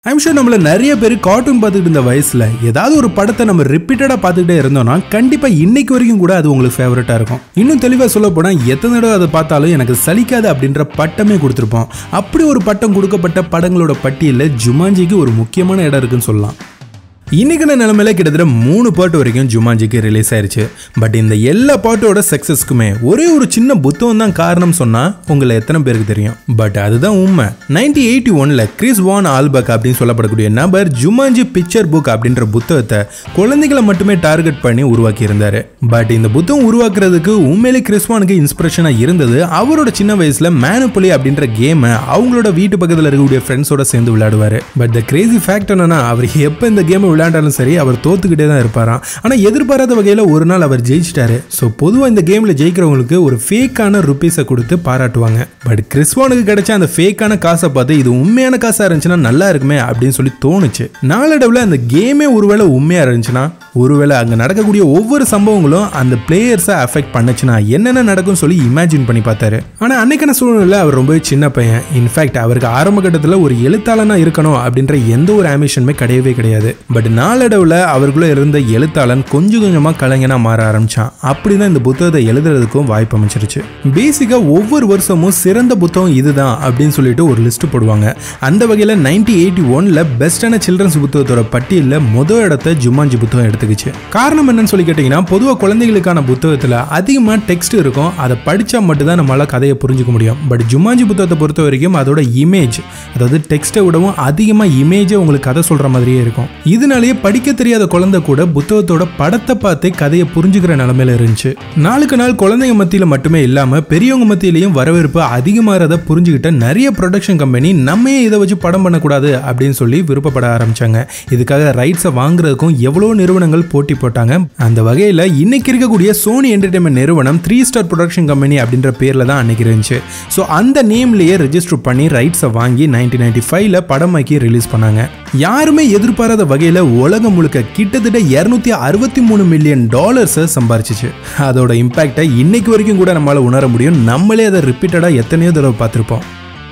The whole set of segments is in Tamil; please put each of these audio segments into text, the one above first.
ஐம் ஷூர் நம்மள நிறைய பேர் கார்ட்டூன் பார்த்துக்கிட்டு இருந்த வயசுல ஏதாவது ஒரு படத்தை நம்ம ரிப்பீட்டடா பார்த்துக்கிட்டே இருந்தோம்னா கண்டிப்பா இன்னைக்கு வரைக்கும் கூட அது உங்களுக்கு ஃபேவரட்டா இருக்கும் இன்னும் தெளிவா சொல்ல போனா எத்தனை தடவை அதை பார்த்தாலும் எனக்கு சலிக்காது அப்படின்ற பட்டமே கொடுத்துருப்போம் அப்படி ஒரு பட்டம் கொடுக்கப்பட்ட படங்களோட பட்டியலில் ஜுமாஞ்சிக்கு ஒரு முக்கியமான இடம் இருக்குன்னு சொல்லலாம் இன்னைக்கான நிலைமையில கிட்டத்தட்ட மூணு பாட்டு வரைக்கும் ஜுமாஞ்சிக்கு ரிலீஸ் ஆயிருச்சு பட் இந்த எல்லா பாட்டோட சக்சஸ்க்குமே ஒரே ஒரு சின்ன புத்தகம் தான் காரணம் சொன்னா உங்களை எத்தனை பேருக்கு தெரியும் பட் அதுதான் உண்மை நைன்டீன் எயிட்டி ஒன்ல கிறிஸ் வான் ஆல்பக் அப்படின்னு சொல்லப்படக்கூடிய நபர் ஜுமாஞ்சி பிக்சர் புக் அப்படின்ற புத்தகத்தை குழந்தைகளை மட்டுமே டார்கெட் பண்ணி உருவாக்கி இருந்தாரு பட் இந்த புத்தகம் உருவாக்குறதுக்கு உண்மையிலே கிறிஸ்வானுக்கு இன்ஸ்பிரேஷனா இருந்தது அவரோட சின்ன வயசுல மேனுப்புலி அப்படின்ற கேமை அவங்களோட வீட்டு பக்கத்தில் இருக்கக்கூடிய ஃப்ரெண்ட்ஸோட சேர்ந்து விளையாடுவாரு பட் த கிரேசி ஃபேக்ட் என்னன்னா அவர் எப்போ இந்த கேமை விளையாண்டாலும் சரி அவர் தோத்துக்கிட்டே தான் இருப்பாராம் ஆனால் எதிர்பாராத வகையில் ஒரு நாள் அவர் ஜெயிச்சிட்டாரு ஸோ பொதுவாக இந்த கேமில் ஜெயிக்கிறவங்களுக்கு ஒரு ஃபேக்கான ருப்பீஸை கொடுத்து பாராட்டுவாங்க பட் கிறிஸ்வானுக்கு கிடைச்ச அந்த ஃபேக்கான காசை பார்த்து இது உண்மையான காசாக இருந்துச்சுன்னா நல்லா இருக்குமே அப்படின்னு சொல்லி தோணுச்சு நாளடைவில் அந்த கேமே ஒருவேளை உண்மையாக இருந்துச்சுன்னா ஒருவேளை அங்கே நடக்கக்கூடிய ஒவ்வொரு சம்பவங்களும் அந்த பிளேயர்ஸை அஃபெக்ட் பண்ணுச்சுன்னா என்னென்ன நடக்கும்னு சொல்லி இமேஜின் பண்ணி பார்த்தாரு ஆனால் அன்னைக்கான சூழ்நிலை அவர் ரொம்பவே சின்ன பையன் இன்ஃபேக்ட் அவருக்கு ஆரம்ப கட்டத்தில் ஒரு எழுத்தாளனா இருக்கணும் அப்படின்ற எந்த ஒரு ஆம்பிஷனுமே கிடையவே கிடையாது பட் நாளடைவில் அவருக்குள்ள இருந்த எழுத்தாளன் கொஞ்சம் கொஞ்சமாக கலைஞனா மாற ஆரம்பிச்சான் அப்படி தான் இந்த புத்தகத்தை எழுதுறதுக்கும் வாய்ப்பு அமைச்சிருச்சு பேசிக்காக ஒவ்வொரு வருஷமும் சிறந்த புத்தகம் இதுதான் அப்படின்னு சொல்லிட்டு ஒரு லிஸ்ட் போடுவாங்க அந்த வகையில் நைன்டீன் எயிட்டி ஒன்ல பெஸ்டான சில்ட்ரன்ஸ் புத்தகத்தோட பட்டியலில் முதல் இடத்த ஜுமாஞ்சி புத்தகம் எடுத்துக்கிச்சு காரணம் என்னன்னு சொல்லி கேட்டிங்கன்னா பொதுவாக குழந்தைகளுக்கான புத்தகத்தில் அதிகமாக டெக்ஸ்ட் இருக்கும் அதை படித்தா மட்டும்தான் நம்மளால் கதையை புரிஞ்சுக்க முடியும் பட் ஜுமாஞ்சி புத்தகத்தை பொறுத்த வரைக்கும் அதோட இமேஜ் அதாவது டெக்ஸ்ட்டை விடவும் அதிகமாக இமேஜே உங்களுக்கு கதை சொல்கிற மாதிரியே இருக்கும் இதனாலேயே படிக்க தெரியாத குழந்தை கூட புத்தகத்தோட படத்தை பார்த்து கதையை புரிஞ்சுக்கிற நிலமையில இருந்துச்சு நாளுக்கு நாள் குழந்தைங்க மத்தியில் மட்டுமே இல்லாமல் பெரியவங்க மத்தியிலையும் வரவேற்பு அதிகமாகிறத புரிஞ்சுக்கிட்ட நிறைய ப்ரொடக்ஷன் கம்பெனி நம்ம ஏன் இதை வச்சு படம் பண்ணக்கூடாது அப்படின்னு சொல்லி விருப்பப்பட ஆரம்பிச்சாங்க இதுக்காக ரைட்ஸை வாங்குறதுக்கும் எவ்வளோ நிறுவனங்கள் போட்டி போட்டாங்க அந்த வகையில் இன்னைக்கு இருக்கக்கூடிய சோனி என்டர்டைன்மெண்ட் நிறுவனம் த்ரீ ஸ்டார் ப்ரொடக்ஷன் கம்பெனி அப்படின்ற பேரில் தான் அன்னைக்கு இருந்துச்சு ஸோ அந்த நேம்லேயே ரெஜிஸ்டர் பண்ணி ரைட்ஸை வாங்கி நைன்டீன் நைன்டி ஃபைவ்ல படமாக்கி ரிலீஸ் பண்ணாங்க யாருமே எதிர்பாராத வகையில் உலகம் முழுக்க கிட்டத்தட்ட இரநூத்தி அறுபத்தி மூணு மில்லியன் டாலர்ஸை சம்பாரிச்சிச்சு அதோட இம்பாக்டை இன்னைக்கு வரைக்கும் கூட நம்மளால் உணர முடியும் நம்மளே அதை ரிப்பீட்டடாக எத்தனையோ தடவை பார்த்துருப்போம்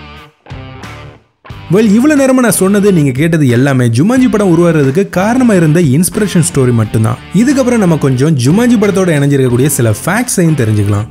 வெல் இவ்வளோ நேரமாக நான் சொன்னது நீங்கள் கேட்டது எல்லாமே ஜுமாஞ்சி படம் உருவாகிறதுக்கு காரணமாக இருந்த இன்ஸ்பிரேஷன் ஸ்டோரி மட்டும்தான் இதுக்கப்புறம் நம்ம கொஞ்சம் ஜுமாஞ்சி படத்தோட இணைஞ்சிருக்கக்கூடிய சில ஃபேக்ட்ஸையும் தெரிஞ்சுக்கலாம்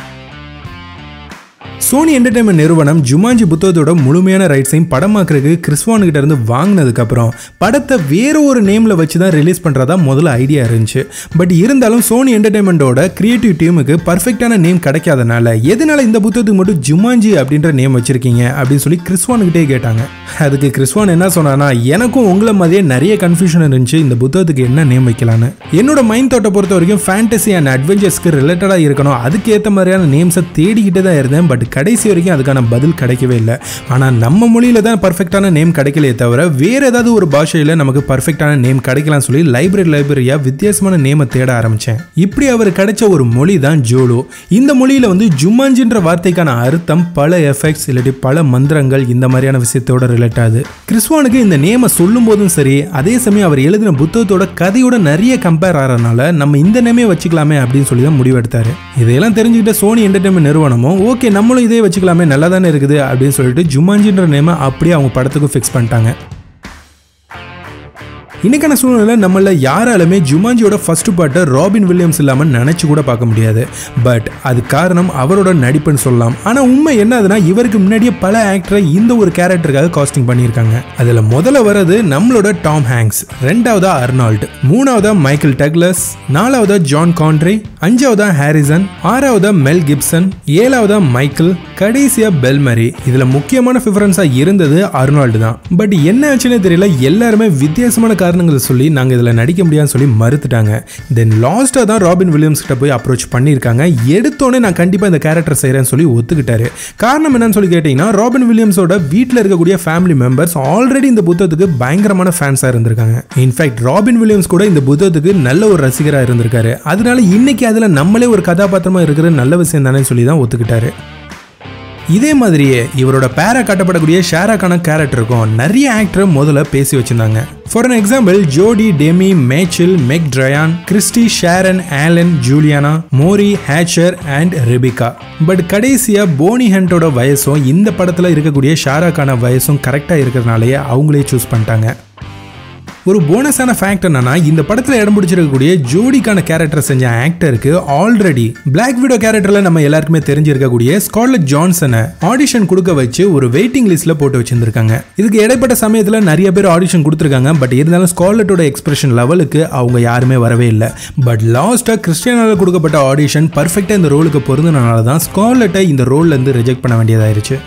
சோனி என்டர்டைன்மெண்ட் நிறுவனம் ஜுமாஞ்சி புத்தகத்தோட முழுமையான ரைட்ஸையும் படமாக்குறதுக்கு கிறிஸ்வான் கிட்ட இருந்து வாங்கினதுக்கு அப்புறம் படத்தை வேற ஒரு நேம்ல வச்சு தான் ரிலீஸ் பண்றதா முதல்ல ஐடியா இருந்துச்சு பட் இருந்தாலும் சோனி என்டர்டைன்மெண்டோட கிரியேட்டிவ் டீமுக்கு பர்ஃபெக்டான நேம் கிடைக்காதனால எதனால இந்த புத்தகத்துக்கு மட்டும் ஜுமாஞ்சி அப்படின்ற நேம் வச்சிருக்கீங்க அப்படின்னு சொல்லி கிறிஸ்வான் கிட்டே கேட்டாங்க அதுக்கு கிறிஸ்வான் என்ன சொன்னானா எனக்கும் உங்களை மாதிரியே நிறைய கன்ஃபியூஷன் இருந்துச்சு இந்த புத்தகத்துக்கு என்ன நேம் வைக்கலான்னு என்னோட மைண்ட் தோட்டை பொறுத்த வரைக்கும் ஃபேண்டசி அண்ட் அட்வென்ச்சர்ஸ்க்கு ரிலேட்டடாக இருக்கணும் அதுக்கு ஏற்ற மாதிரியான நேம்ஸை தேடிக்கிட்டே தான் இருந்தேன் பட் கடைசி வரைக்கும் அதுக்கான பதில் கிடைக்கவே இல்லை ஆனால் நம்ம மொழியில தான் பர்ஃபெக்டான நேம் கிடைக்கலையே தவிர வேற ஏதாவது ஒரு பாஷையில் நமக்கு பர்ஃபெக்டான நேம் கிடைக்கலாம் சொல்லி லைப்ரரி லைப்ரரியா வித்தியாசமான நேமை தேட ஆரம்பிச்சேன் இப்படி அவர் கிடைச்ச ஒரு மொழி தான் ஜோலோ இந்த மொழியில வந்து ஜுமாஞ்சின்ற வார்த்தைக்கான அர்த்தம் பல எஃபெக்ட்ஸ் இல்லாட்டி பல மந்திரங்கள் இந்த மாதிரியான விஷயத்தோட ரிலேட் ஆகுது கிறிஸ்வானுக்கு இந்த நேமை சொல்லும் போதும் சரி அதே சமயம் அவர் எழுதின புத்தகத்தோட கதையோட நிறைய கம்பேர் ஆகிறனால நம்ம இந்த நேமே வச்சுக்கலாமே அப்படின்னு சொல்லி தான் முடிவெடுத்தாரு இதையெல்லாம் தெரிஞ்சுக்கிட்ட சோனி என்டர்டைன்மெண்ட் நிறுவனமும் ஓகே நம்மளும் இதே வச்சுக்கலாமே நல்லா தானே இருக்குது அப்படின்னு சொல்லிட்டு ஜுமாஞ்சின்ற நேமை அப்படியே அவங்க படத்துக்கும் ஃபிக்ஸ் பண்ணிட்டாங்க இன்னைக்கான சூழ்நிலை நம்மள யாராலுமே ஜுமாஞ்சியோட ஃபர்ஸ்ட் பாட்டை ராபின் வில்லியம்ஸ் இல்லாமல் நினச்சி கூட பார்க்க முடியாது பட் அது காரணம் அவரோட நடிப்புன்னு சொல்லலாம் ஆனால் உண்மை என்னதுன்னா இவருக்கு முன்னாடியே பல ஆக்டரை இந்த ஒரு கேரக்டருக்காக காஸ்டிங் பண்ணியிருக்காங்க அதில் முதல்ல வர்றது நம்மளோட டாம் ஹேங்க்ஸ் ரெண்டாவதா அர்னால்டு மூணாவதா மைக்கேல் டக்லஸ் நாலாவதா ஜான் கான்ட்ரே அஞ்சாவதா ஹாரிசன் ஆறாவதா மெல் கிப்சன் ஏழாவதா மைக்கேல் கடைசியா பெல்மரி இதுல முக்கியமான ப்ரிஃபரன்ஸா இருந்தது அர்னால்டு தான் பட் என்ன ஆச்சுன்னு தெரியல எல்லாருமே வித்தியாசமான காரணங்களை சொல்லி நாங்க இதுல நடிக்க முடியாதுன்னு சொல்லி மறுத்துட்டாங்க தென் லாஸ்டா தான் ராபின் வில்லியம்ஸ் கிட்ட போய் அப்ரோச் பண்ணியிருக்காங்க எடுத்தோடனே நான் கண்டிப்பா இந்த கேரக்டர் செய்யறேன்னு சொல்லி ஒத்துக்கிட்டாரு காரணம் என்னன்னு சொல்லி கேட்டீங்கன்னா ராபின் வில்லியம்ஸோட வீட்டில் இருக்கக்கூடிய ஃபேமிலி மெம்பர்ஸ் ஆல்ரெடி இந்த புத்தகத்துக்கு பயங்கரமான ஃபேன்ஸா இருந்திருக்காங்க இன்ஃபேக்ட் ராபின் வில்லியம்ஸ் கூட இந்த புத்தகத்துக்கு நல்ல ஒரு ரசிகரா இருந்திருக்காரு அதனால இன்னைக்கு அதுல நம்மளே ஒரு கதாபாத்திரமா இருக்கிற நல்ல விஷயம் தானே சொல்லி தான் ஒத்துக்கிட்டாரு இதே மாதிரியே இவரோட பேரா காட்டப்படக்கூடிய ஷேராக்கான கேரக்டருக்கும் நிறைய ஆக்டர் முதல்ல பேசி வச்சிருந்தாங்க for an example Jodie Demi மேச்சில் மெக் ட்ரயான் கிறிஸ்டி ஷேரன் ஆலன் Julianne Moore Hatcher and Rebecca but கடைசியா போனி ஹண்டோட வயசும் இந்த படத்துல இருக்கக்கூடிய ஷாராக்கான வயசும் கரெக்டா இருக்கிறதுனாலயே அவங்களே சூஸ் பண்ணிட்டாங்க ஒரு போனஸான ஃபேக்ட் என்னன்னா இந்த படத்தில் இடம் பிடிச்சிருக்கக்கூடிய ஜோடிக்கான கேரக்டர் செஞ்ச ஆக்டருக்கு ஆல்ரெடி பிளாக் விடோ கேரக்டர்ல நம்ம எல்லாருக்குமே தெரிஞ்சிருக்கக்கூடிய ஸ்காட்லட் ஜான்சனை ஆடிஷன் கொடுக்க வச்சு ஒரு வெயிட்டிங் லிஸ்ட்ல போட்டு வச்சிருந்திருக்காங்க இதுக்கு இடைப்பட்ட சமயத்தில் நிறைய பேர் ஆடிஷன் கொடுத்துருக்காங்க பட் இருந்தாலும் ஸ்கார்லட்டோட எக்ஸ்பிரஷன் லெவலுக்கு அவங்க யாருமே வரவே இல்லை பட் லாஸ்ட்டாக கிறிஸ்டியனால கொடுக்கப்பட்ட ஆடிஷன் பர்ஃபெக்டாக இந்த ரோலுக்கு பொருந்தனால தான் ஸ்கார்லட்டை இந்த ரோல்ல இருந்து ரிஜெக்ட் பண்ண வேண்டியதாயிருச்சு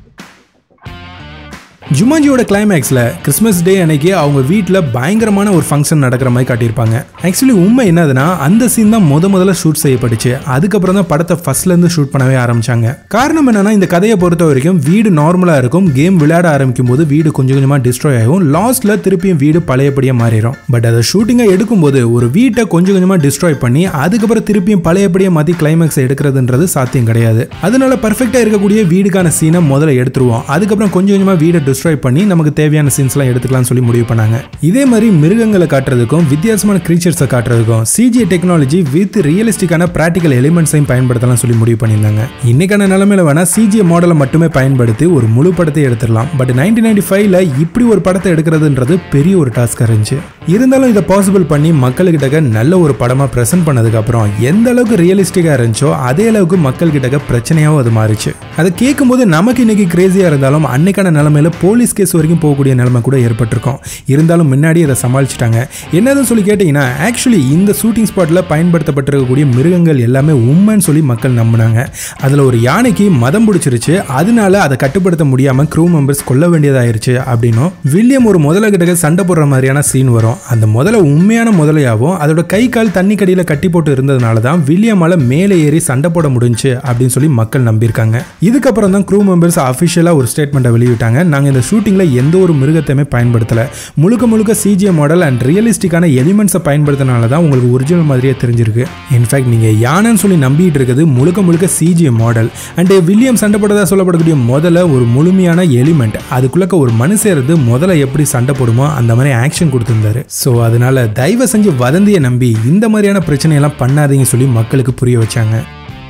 ஜுமாஞ்சியோட கிளைமேக்ஸில் கிறிஸ்மஸ் டே அன்னைக்கு அவங்க வீட்டில் பயங்கரமான ஒரு ஃபங்க்ஷன் நடக்கிற மாதிரி காட்டியிருப்பாங்க ஆக்சுவலி உண்மை என்னதுன்னா அந்த சீன் தான் முத முதல்ல ஷூட் செய்யப்பட்டுச்சு அதுக்கப்புறம் தான் படத்தை ஃபர்ஸ்ட்லேருந்து ஷூட் பண்ணவே ஆரம்பிச்சாங்க காரணம் என்னன்னா இந்த கதையை பொறுத்த வரைக்கும் வீடு நார்மலாக இருக்கும் கேம் விளையாட ஆரம்பிக்கும் போது வீடு கொஞ்சம் கொஞ்சமாக டிஸ்ட்ராய் ஆகும் லாஸ்ட்ல திருப்பியும் வீடு பழையபடியாக மாறிடும் பட் அதை ஷூட்டிங்கை எடுக்கும்போது ஒரு வீட்டை கொஞ்சம் கொஞ்சமாக டிஸ்ட்ராய் பண்ணி அதுக்கப்புறம் திருப்பியும் பழையபடியாக மாற்றி கிளைமேக்ஸ் எடுக்கிறதுன்றது சாத்தியம் கிடையாது அதனால பர்ஃபெக்டாக இருக்கக்கூடிய வீடுக்கான சீனை முதல்ல எடுத்துருவோம் அதுக்கப்புறம் கொஞ்சம் கொஞ்சமாக வீடை டிஸ்ட்ராய் பண்ணி நமக்கு தேவையான சீன்ஸ்லாம் எடுத்துக்கலாம்னு சொல்லி முடிவு பண்ணாங்க இதே மாதிரி மிருகங்களை காட்டுறதுக்கும் வித்தியாசமான கிரீச்சர்ஸை காட்டுறதுக்கும் சிஜி டெக்னாலஜி வித் ரியலிஸ்டிக்கான ப்ராக்டிக்கல் எலிமெண்ட்ஸையும் பயன்படுத்தலாம் சொல்லி முடிவு பண்ணியிருந்தாங்க இன்னைக்கான நிலைமையில வேணா சிஜி மாடலை மட்டுமே பயன்படுத்தி ஒரு முழு படத்தை எடுத்துடலாம் பட் நைன்டீன் நைன்டி ஃபைவ்ல இப்படி ஒரு படத்தை எடுக்கிறதுன்றது பெரிய ஒரு டாஸ்காக இருந்துச்சு இருந்தாலும் இதை பாசிபிள் பண்ணி மக்கள்கிட்ட நல்ல ஒரு படமாக ப்ரெசென்ட் பண்ணதுக்கு அப்புறம் எந்த அளவுக்கு ரியலிஸ்டிக்காக இருந்துச்சோ அதே அளவுக்கு மக்கள்கிட்ட பிரச்சனையாகவும் அது மாறிச்சு அதை கேட்கும்போது நமக்கு இன்னைக்கு கிரேசியாக இருந்தாலும் அன்னைக்கான நிலைமையில போலீஸ் கேஸ் வரைக்கும் போகக்கூடிய நிலைமை கூட ஏற்பட்டிருக்கும் இருந்தாலும் முன்னாடி அதை சமாளிச்சிட்டாங்க என்னதுன்னு சொல்லி கேட்டிங்கன்னா ஆக்சுவலி இந்த ஷூட்டிங் ஸ்பாட்டில் பயன்படுத்தப்பட்டிருக்கக்கூடிய மிருகங்கள் எல்லாமே உண்மைன்னு சொல்லி மக்கள் நம்பினாங்க அதில் ஒரு யானைக்கு மதம் பிடிச்சிருச்சு அதனால அதை கட்டுப்படுத்த முடியாமல் க்ரூ மெம்பர்ஸ் கொல்ல வேண்டியதாயிருச்சு அப்படின்னும் வில்லியம் ஒரு முதல கிட்ட சண்டை போடுற மாதிரியான சீன் வரும் அந்த முதல்ல உண்மையான முதலையாகவும் அதோட கை கால் தண்ணி கடியில் கட்டி போட்டு இருந்ததுனால தான் வில்லியமால மேலே ஏறி சண்டை போட முடிஞ்சு அப்படின்னு சொல்லி மக்கள் நம்பியிருக்காங்க இதுக்கப்புறம் தான் க்ரூ மெம்பர்ஸ் அஃபிஷியலாக ஒரு ஸ்டேட்மெண்ட்டை வெளியிட்டாங்க நாங்கள் இந்த ஷூட்டிங்கில் எந்த ஒரு மிருகத்தையுமே பயன்படுத்தலை முழுக்க முழுக்க சிஜிஏ மாடல் அண்ட் ரியலிஸ்டிக்கான எலிமெண்ட்ஸை பயன்படுத்தினால தான் உங்களுக்கு ஒரிஜினல் மாதிரியே தெரிஞ்சிருக்கு இன்ஃபேக்ட் நீங்கள் யானைன்னு சொல்லி நம்பிட்டு இருக்கிறது முழுக்க முழுக்க சிஜிஏ மாடல் அண்ட் வில்லியம் சண்டை போட்டதாக சொல்லப்படக்கூடிய முதல்ல ஒரு முழுமையான எலிமெண்ட் அதுக்குள்ளக்க ஒரு மனுஷன் இருந்து முதல்ல எப்படி சண்டை போடுமோ அந்த மாதிரி ஆக்ஷன் கொடுத்துருந்தாரு ஸோ அதனால தயவு செஞ்சு வதந்தியை நம்பி இந்த மாதிரியான பிரச்சனையெல்லாம் பண்ணாதீங்க சொல்லி மக்களுக்கு புரிய வச்சாங்க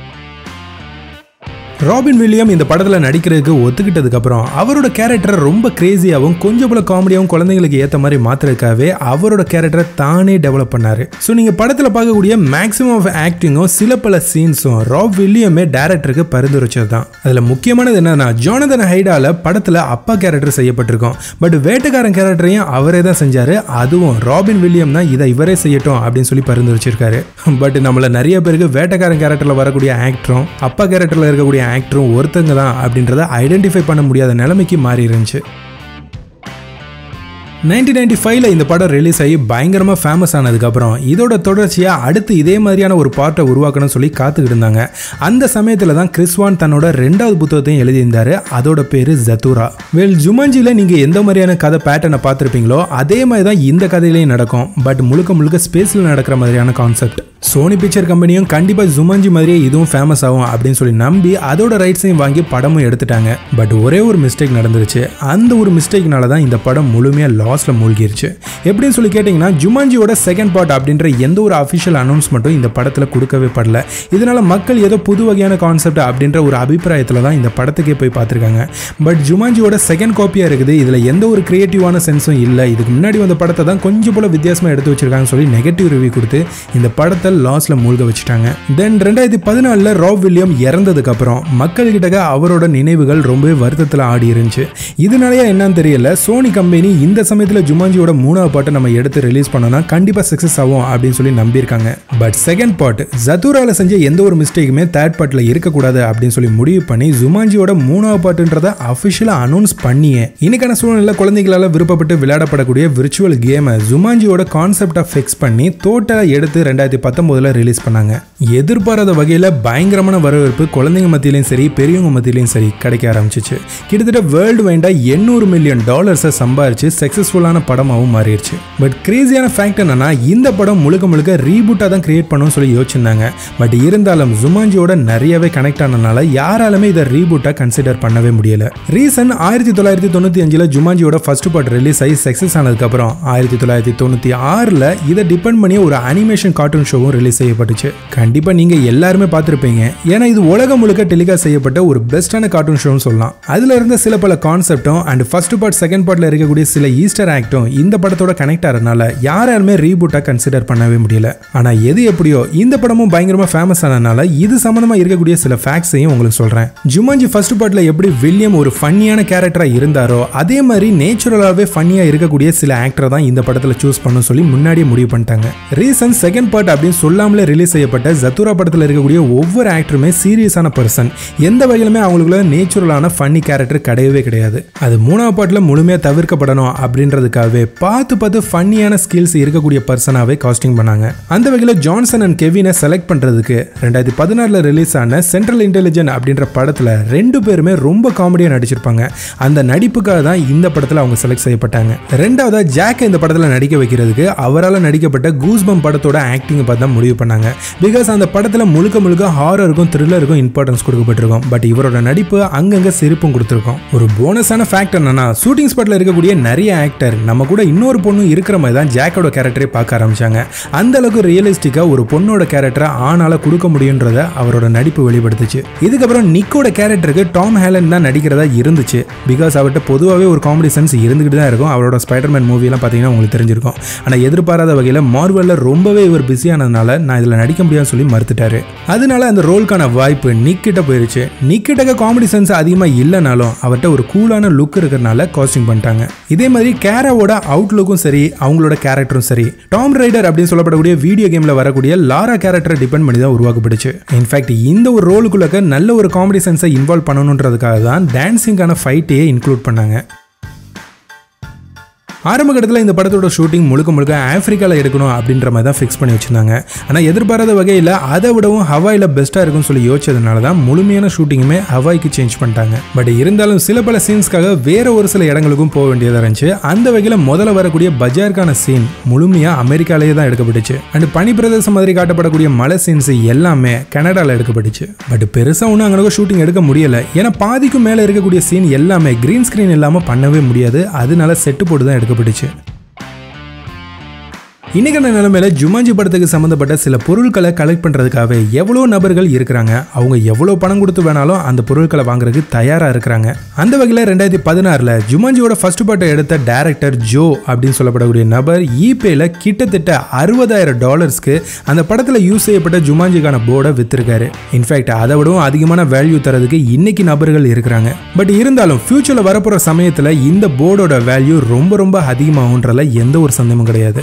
ராபின் வில்லியம் இந்த படத்தில் நடிக்கிறதுக்கு ஒத்துக்கிட்டதுக்கு அப்புறம் அவரோட கேரக்டரை ரொம்ப கிரேசியாகவும் கொஞ்சம் போல காமெடியாகவும் குழந்தைங்களுக்கு ஏற்ற மாதிரி மாத்துறதுக்காகவே அவரோட கேரக்டரை தானே டெவலப் பண்ணாரு ஸோ நீங்கள் படத்தில் பார்க்கக்கூடிய மேக்ஸிமம் ஆஃப் ஆக்டிங்கும் சில பல சீன்ஸும் ராப் வில்லியமே டேரக்டருக்கு பரிந்துரைச்சது தான் அதில் முக்கியமானது என்னன்னா ஜோனதன் ஹைடால படத்தில் அப்பா கேரக்டர் செய்யப்பட்டிருக்கும் பட் வேட்டைக்காரன் கேரக்டரையும் அவரே தான் செஞ்சாரு அதுவும் ராபின் வில்லியம் தான் இதை இவரே செய்யட்டும் அப்படின்னு சொல்லி பரிந்துரைச்சிருக்காரு பட் நம்மள நிறைய பேருக்கு வேட்டைக்காரன் கேரக்டரில் வரக்கூடிய ஆக்டரும் அப்பா கேரக்டரில் இருக்கக்கூடிய ஆக்டரும் ஒருத்தங்க தான் அப்படின்றத ஐடென்டிஃபை பண்ண முடியாத நிலைமைக்கு மாறி இருந்துச்சு நைன்டீன் நைன்டி ஃபைவ்ல இந்த படம் ரிலீஸ் ஆகி பயங்கரமாக ஃபேமஸ் ஆனதுக்கப்புறம் இதோட தொடர்ச்சியாக அடுத்து இதே மாதிரியான ஒரு பார்ட்டை உருவாக்கணும்னு சொல்லி காத்துக்கிட்டு இருந்தாங்க அந்த சமயத்தில் தான் கிறிஸ்வான் தன்னோட ரெண்டாவது புத்தகத்தையும் எழுதியிருந்தாரு அதோட பேர் ஜத்தூரா வெல் ஜுமாஞ்சியில் நீங்கள் எந்த மாதிரியான கதை பேட்டர்னை பார்த்துருப்பீங்களோ அதே மாதிரி தான் இந்த கதையிலையும் நடக்கும் பட் முழுக்க முழுக்க ஸ்பேஸில் நடக்கிற மாதிரியான கான்செப்ட் சோனி பிக்சர் கம்பெனியும் கண்டிப்பாக ஜுமாஞ்சி மாதிரியே இதுவும் ஃபேமஸ் ஆகும் அப்படின்னு சொல்லி நம்பி அதோட ரைட்ஸையும் வாங்கி படமும் எடுத்துட்டாங்க பட் ஒரே ஒரு மிஸ்டேக் நடந்துருச்சு அந்த ஒரு மிஸ்டேக்னால தான் இந்த படம் முழுமையாக லாஸ்ல மூழ்கிருச்சு எப்படின்னு சொல்லி கேட்டிங்கன்னா ஜுமாஞ்சியோட செகண்ட் பார்ட் அப்படின்ற எந்த ஒரு அஃபிஷியல் அனௌன்ஸ்மெண்ட்டும் இந்த படத்தில் கொடுக்கவே படல இதனால மக்கள் ஏதோ புது வகையான கான்செப்ட் அப்படின்ற ஒரு அபிப்பிராயத்தில் தான் இந்த படத்துக்கே போய் பார்த்துருக்காங்க பட் ஜுமாஞ்சியோட செகண்ட் காப்பியாக இருக்குது இதில் எந்த ஒரு கிரியேட்டிவான சென்ஸும் இல்லை இதுக்கு முன்னாடி வந்த படத்தை தான் கொஞ்சம் போல வித்தியாசமாக எடுத்து வச்சிருக்காங்கன்னு சொல்லி நெகட்டிவ் ரிவ்யூ கொடுத்து இந்த படத்தை லாஸ்ல மூழ்க வச்சுட்டாங்க தென் ரெண்டாயிரத்தி பதினாலில் ராப் வில்லியம் இறந்ததுக்கு அப்புறம் மக்கள் கிட்ட அவரோட நினைவுகள் ரொம்பவே வருத்தத்தில் ஆடி இருந்துச்சு இதனாலயா என்னன்னு தெரியல சோனி கம்பெனி இந்த சமயத்தில் ஜுமாஞ்சியோட மூணாவது பாட்டை நம்ம எடுத்து ரிலீஸ் பண்ணோம்னா கண்டிப்பாக சக்ஸஸ் ஆகும் அப்படின்னு சொல்லி நம்பியிருக்காங்க பட் செகண்ட் பார்ட் ஜத்தூரால செஞ்ச எந்த ஒரு மிஸ்டேக்குமே தேர்ட் பார்ட்டில் இருக்கக்கூடாது அப்படின்னு சொல்லி முடிவு பண்ணி ஜுமாஞ்சியோட மூணாவது பாட்டுன்றதை அஃபிஷியலாக அனௌன்ஸ் பண்ணியே இன்னைக்கான சூழ்நிலை குழந்தைகளால் விருப்பப்பட்டு விளையாடப்படக்கூடிய விர்ச்சுவல் கேமை ஜுமாஞ்சியோட கான்செப்டை ஃபிக்ஸ் பண்ணி டோட்டலாக எடுத்து ரெண்டாயிரத்தி பத்தொம்போதில் ரிலீஸ் பண்ணாங்க எதிர்பாராத வகையில் பயங்கரமான வரவேற்பு குழந்தைங்க மத்தியிலையும் சரி பெரியவங்க மத்தியிலையும் சரி கிடைக்க ஆரம்பிச்சிச்சு கிட்டத்தட்ட வேர்ல்டு வைண்டாக எண்ணூறு மில்லியன் டாலர்ஸை சம்பாரிச்சு சக்ஸஸ்ஃபுல்லான படமாகவும் மாறிடுச்சு பட் கிரேசியான ஃபேக்ட் என்னன்னா இந்த படம் முழுக்க முழுக்க ரீபூட்டாக தான் கிரியேட் பண்ணணும்னு சொல்லி யோசிச்சிருந்தாங்க பட் இருந்தாலும் ஜுமாஞ்சியோட நிறையவே கனெக்ட் ஆனதுனால யாராலுமே இதை ரீபூட்டாக கன்சிடர் பண்ணவே முடியல ரீசன் ஆயிரத்தி தொள்ளாயிரத்தி தொண்ணூற்றி அஞ்சில் ஜுமாஞ்சியோட ஃபர்ஸ்ட் பார்ட் ரிலீஸ் ஆகி சக்ஸஸ் ஆனதுக்கப்புறம் ஆயிரத்தி தொள்ளாயிரத்தி தொண்ணூற்றி ஆறில் இதை டிபெண்ட் பண்ணி ஒரு அனிமேஷன் கார்ட்டூன் ஷோவும் ரிலீஸ் செய்யப்பட்டுச்சு கண்டிப்பாக நீங்கள் எல்லாருமே பார்த்துருப்பீங்க ஏன்னா இது உலகம் முழுக்க டெலிகாஸ்ட் செய்யப்பட்ட ஒரு பெஸ்ட்டான கார்ட்டூன் ஷோன்னு சொல்லலாம் அதில் இருந்த சில பல கான்செப்டும் அண்ட் ஃபர்ஸ்ட் பார்ட் செகண்ட் பார்ட்டில் இருக்கக்கூடிய சில ஈஸ்டர் ஆக்டும் இந்த படத்தோட கனெக்ட் ஆகிறதுனால யாராலுமே ரீபூட்டாக கன்சிடர் பண்ணவே முடியல ஆனால் எது எப்படியோ இந்த படமும் பயங்கரமாக ஃபேமஸ் ஆனதுனால இது சம்மந்தமாக இருக்கக்கூடிய சில ஃபேக்ட்ஸையும் உங்களுக்கு சொல்கிறேன் ஜுமாஞ்சி ஃபர்ஸ்ட் பார்ட்டில் எப்படி வில்லியம் ஒரு ஃபன்னியான கேரக்டராக இருந்தாரோ அதே மாதிரி நேச்சுரலாகவே ஃபன்னியாக இருக்கக்கூடிய சில ஆக்டரை தான் இந்த படத்தில் சூஸ் பண்ணணும் சொல்லி முன்னாடியே முடிவு பண்ணிட்டாங்க ரீசன் செகண்ட் பார்ட் அப்படின்னு சொல்லாமலே ரிலீஸ் செய்யப்பட்ட ஜத்துரா படத்தில் இருக்கக்கூடிய ஒவ்வொரு ஆக்டருமே சீரியஸான பர்சன் எந்த வகையிலுமே அவங்களுக்குள்ள நேச்சுரலான ஃபன்னி கேரக்டர் கிடையவே கிடையாது அது மூணாவது பாட்டில் முழுமையாக தவிர்க்கப்படணும் அப்படின்றதுக்காகவே பார்த்து பார்த்து ஃபன்னியான ஸ்கில்ஸ் இருக்கக்கூடிய பர்சனாகவே காஸ்டிங் பண்ணாங்க அந்த வகையில் ஜான்சன் அண்ட் கெவினை செலக்ட் பண்ணுறதுக்கு ரெண்டாயிரத்தி பதினாறில் ரிலீஸ் ஆன சென்ட்ரல் இன்டெலிஜென்ட் அப்படின்ற படத்தில் ரெண்டு பேருமே ரொம்ப காமெடியாக நடிச்சிருப்பாங்க அந்த நடிப்புக்காக தான் இந்த படத்தில் அவங்க செலக்ட் செய்யப்பட்டாங்க ரெண்டாவதா ஜாக் இந்த படத்தில் நடிக்க வைக்கிறதுக்கு அவரால் நடிக்கப்பட்ட கூஸ்பம் படத்தோட ஆக்டிங் பார்த்து தான் முடிவு பண்ணாங்க பிகாஸ் அந்த படத்தில் முழுக்க முழுக்க ஹாரருக்கும் த்ரில்லருக்கும் இம்பார்ட்டன்ஸ் கொடுக்கப்பட்டிருக்கும் பட் இவரோட நடிப்பு அங்கங்கே சிரிப்பும் கொடுத்துருக்கோம் ஒரு போனஸான ஃபேக்ட் என்னன்னா ஷூட்டிங் ஸ்பாட்டில் இருக்கக்கூடிய நிறைய ஆக்டர் நம்ம கூட இன்னொரு பொண்ணு இருக்கிற மாதிரி தான் ஜாக்கோட கேரக்டரை பார்க்க ஆரம்பிச்சாங்க அந்த அளவுக்கு ரியலிஸ்டிக்காக ஒரு பொண்ணோட கேரக்டரை ஆனால கொடுக்க முடியுன்றத அவரோட நடிப்பு வெளிப்படுத்துச்சு இதுக்கப்புறம் நிக்கோட கேரக்டருக்கு டாம் ஹேலன் தான் நடிக்கிறதா இருந்துச்சு பிகாஸ் அவர்கிட்ட பொதுவாகவே ஒரு காமெடி சென்ஸ் இருந்துகிட்டு தான் இருக்கும் அவரோட ஸ்பைடர்மேன் மூவிலாம் பார்த்தீங்கன்னா உங்களுக்கு தெரிஞ்சிருக்கும் ஆனால் எதிர்பாராத வகையில் மார்வலில் ரொம்பவே இவர் பிஸியானதுனால நான் இதில் நடிக்க முடியாதுன்னு சொல்லி மறுத்துட்டாரு அதனால அந்த ரோலுக்கான வாய்ப்பு நிக்கிட்ட போயிருச்சு நிக்கிட்ட காமெடி சென்ஸ் அதிகமாக இல்லைனாலும் அவர்கிட்ட ஒரு கூலான லுக் இருக்கிறனால காஸ்டிங் பண்ணிட்டாங்க இதே மாதிரி கேராவோட அவுட்லுக்கும் சரி அவங்களோட கேரக்டரும் சரி டாம் ரைடர் அப்படின்னு சொல்லப்படக்கூடிய வீடியோ கேமில் வரக்கூடிய லாரா கேரக்டரை டிபெண்ட் பண்ணி தான் உருவாக்கப்பட்டுச்சு இன்ஃபேக்ட் இந்த ஒரு ரோலுக்குள்ளக்க நல்ல ஒரு காமெடி சென்ஸை இன்வால்வ் பண்ணணுன்றதுக்காக தான் டான்ஸிங்கான ஃபைட்டையே இன்க்ளூட் பண்ணாங்க ஆரம்ப கட்டத்தில் இந்த படத்தோட ஷூட்டிங் முழுக்க முழுக்க ஆப்பிரிக்காவில் எடுக்கணும் அப்படின்ற மாதிரி தான் ஃபிக்ஸ் பண்ணி வச்சிருந்தாங்க ஆனால் எதிர்பாராத வகையில் அதை விடவும் ஹவாயில் பெஸ்ட்டாக இருக்கும்னு சொல்லி யோசிச்சதுனால தான் முழுமையான ஷூட்டிங்குமே ஹவாய்க்கு சேஞ்ச் பண்ணிட்டாங்க பட் இருந்தாலும் சில பல சீன்ஸ்க்காக வேற ஒரு சில இடங்களுக்கும் போக வேண்டியதாக இருந்துச்சு அந்த வகையில் முதல்ல வரக்கூடிய பஜாருக்கான சீன் முழுமையாக அமெரிக்காலேயே தான் எடுக்கப்பட்டுச்சு அண்ட் பனி பிரதேசம் மாதிரி காட்டப்படக்கூடிய மலை சீன்ஸ் எல்லாமே கனடாவில் எடுக்கப்பட்டுச்சு பட் பெருசாக ஒன்றும் அங்கே ஷூட்டிங் எடுக்க முடியல ஏன்னா பாதிக்கும் மேலே இருக்கக்கூடிய சீன் எல்லாமே கிரீன் ஸ்க்ரீன் இல்லாமல் பண்ணவே முடியாது அதனால செட்டு போட்டு தான் எடுக்கப்பட்டுச்சு இன்னைக்கான நிலைமையில ஜுமாஞ்சி படத்துக்கு சம்மந்தப்பட்ட சில பொருட்களை கலெக்ட் பண்ணுறதுக்காகவே எவ்வளோ நபர்கள் இருக்கிறாங்க அவங்க எவ்வளோ பணம் கொடுத்து வேணாலும் அந்த பொருட்களை வாங்குறதுக்கு தயாராக இருக்கிறாங்க அந்த வகையில் ரெண்டாயிரத்தி பதினாறில் ஜுமாஞ்சியோட ஃபர்ஸ்ட் பாட்டை எடுத்த டேரக்டர் ஜோ அப்படின்னு சொல்லப்படக்கூடிய நபர் ஈபேல கிட்டத்தட்ட அறுபதாயிரம் டாலர்ஸ்க்கு அந்த படத்தில் யூஸ் செய்யப்பட்ட ஜுமாஞ்சிக்கான போர்டை வித்திருக்காரு இன்ஃபேக்ட் அதை விடவும் அதிகமான வேல்யூ தரதுக்கு இன்னைக்கு நபர்கள் இருக்கிறாங்க பட் இருந்தாலும் ஃபியூச்சரில் வரப்போகிற சமயத்தில் இந்த போர்டோட வேல்யூ ரொம்ப ரொம்ப அதிகமாகுன்றதுல எந்த ஒரு சந்தேகமும் கிடையாது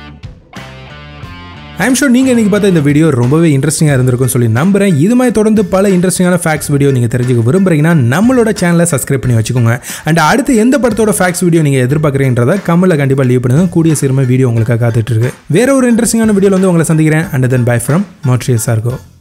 ஐம் ஷோர் நீங்கள் இன்றைக்கி பார்த்த இந்த வீடியோ ரொம்பவே இன்ட்ரெஸ்டிங்காக இருந்திருக்கும்னு சொல்லி நம்புறேன் இது மாதிரி தொடர்ந்து பல இன்ட்ரெஸ்டிங்கான ஃபேக்ஸ் வீடியோ நீங்கள் தெரிஞ்சுக்க விரும்புறீங்கன்னா நம்மளோட சேனலை சப்ஸ்கிரைப் பண்ணி வச்சுக்கோங்க அண்ட் அடுத்து எந்த படத்தோட ஃபேக்ஸ் வீடியோ நீங்கள் எதிர்பார்க்குறீன்றத கமெண்ட்டில் கண்டிப்பாக லீவ் பண்ணுங்க கூடிய சீரமே வீடியோ உங்களுக்காக காத்துட்டு இருக்கு வேற ஒரு இன்ட்ரெஸ்டிங்கான வீடியோவில் வந்து உங்களை சந்திக்கிறேன் அண்ட் தென் பை ஃப்ரம் மோட்ரியஸ் சார்கோ